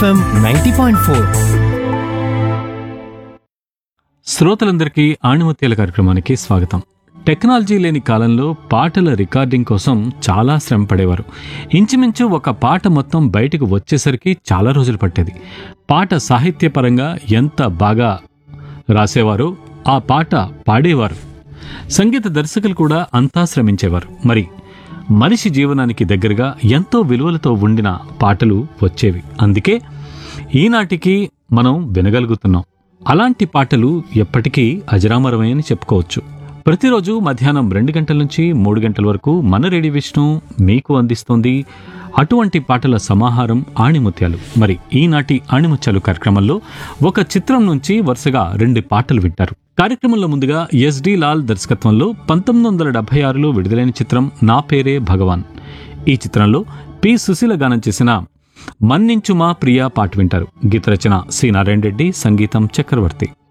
FM ninety point four శ్రోతలందరికీ ఆణిముత్యాల కార్యక్రమానికి స్వాగతం టెక్నాలజీ లేని కాలంలో పాటల రికార్డింగ్ కోసం చాలా శ్రమ పడేవారు ఇంచుమించు ఒక పాట మొత్తం బయటకు వచ్చేసరికి చాలా రోజులు పట్టేది పాట సాహిత్యపరంగా ఎంత బాగా రాసేవారో ఆ పాట పాడేవారు సంగీత దర్శకులు కూడా అంతా శ్రమించేవారు మరి మనిషి జీవనానికి దగ్గరగా ఎంతో విలువలతో ఉండిన పాటలు వచ్చేవి అందుకే ఈనాటికి మనం వినగలుగుతున్నాం అలాంటి పాటలు ఎప్పటికీ అజరామరమే అని చెప్పుకోవచ్చు ప్రతిరోజు మధ్యాహ్నం రెండు గంటల నుంచి మూడు గంటల వరకు మన రేడియో విష్ణు మీకు అందిస్తోంది అటువంటి పాటల సమాహారం ఆణిముత్యాలు మరి ఈనాటి ఆణిముత్యాలు కార్యక్రమంలో ఒక చిత్రం నుంచి వరుసగా రెండు పాటలు వింటారు కార్యక్రమంలో ముందుగా ఎస్డి లాల్ దర్శకత్వంలో పంతొమ్మిది వందల డెబ్బై ఆరులో విడుదలైన చిత్రం నా పేరే భగవాన్ ఈ చిత్రంలో పి సుశీల గానం చేసిన మన్నించుమా ప్రియా పాట వింటారు గీత రచన సి నారాయణ రెడ్డి సంగీతం చక్రవర్తి